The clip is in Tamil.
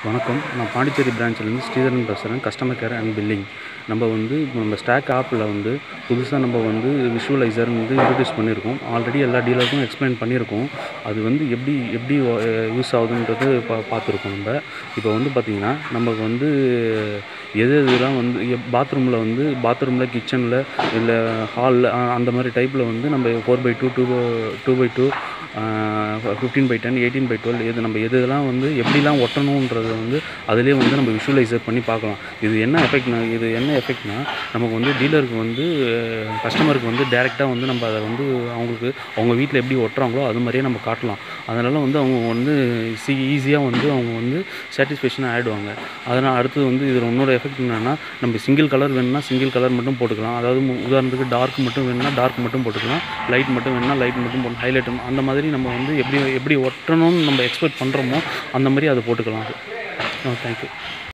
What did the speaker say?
வணக்கம் நான் பாண்டிச்சேரி பிரான்ச்லேருந்து ஸ்ரீதரன் பேசுகிறேன் கஸ்டமர் கேர் அண்ட் பில்லிங் நம்ம வந்து இப்போ நம்ம ஸ்டாக் ஆப்பில் வந்து புதுசாக நம்ம வந்து விஷுவலைசர் வந்து இன்ட்ரடியூஸ் பண்ணியிருக்கோம் ஆல்ரெடி எல்லா டீலருக்கும் எக்ஸ்பிளைன் பண்ணியிருக்கோம் அது வந்து எப்படி எப்படி யூஸ் ஆகுதுன்றது பா பார்த்துருக்கோம் நம்ம இப்போ வந்து பார்த்திங்கன்னா நமக்கு வந்து எது எதுலாம் வந்து பாத்ரூமில் வந்து பாத்ரூமில் கிச்சனில் இல்லை ஹாலில் அந்த மாதிரி டைப்பில் வந்து நம்ம four by two two two by two fifteen by ten eighteen by twelve எது நம்ம எது எதெல்லாம் வந்து எப்படிலாம் ஒட்டணுன்றதை வந்து அதிலே வந்து நம்ம விஷுவலைசர் பண்ணி பார்க்கலாம் இது என்ன எஃபெக்ட்னா இது என்ன எஃபெக்ட்னா நமக்கு வந்து டீலருக்கு வந்து கஸ்டமருக்கு வந்து டேரெக்டாக வந்து நம்ம அதை வந்து அவங்களுக்கு அவங்க வீட்டில் எப்படி ஒட்டுறாங்களோ அது மாதிரியே நம்ம காட்டலாம் அதனால் வந்து அவங்க வந்து சி ஈஸியாக வந்து அவங்க வந்து சாட்டிஸ்ஃபேக்ஷனாக ஆகிடுவாங்க அதனால் அடுத்தது வந்து இதில் இன்னொரு எஃபெக்ட் என்னென்னா நம்ம சிங்கிள் கலர் வேணும்னா சிங்கிள் கலர் மட்டும் போட்டுக்கலாம் அதாவது மு- உதாரணத்துக்கு டார்க் மட்டும் வேணும்னா டார்க் மட்டும் போட்டுக்கலாம் லைட் மட்டும் வேணும்னா லைட் மட்டும் போட்டு ஹைலைட் அந்த மாதிரி நம்ம வந்து எப்படி எப்படி ஒட்டணும்னு நம்ம எக்ஸ்பெக்ட் பண்ணுறோமோ அந்த மாதிரி அதை போட்டுக்கலாம் தேங்க்யூ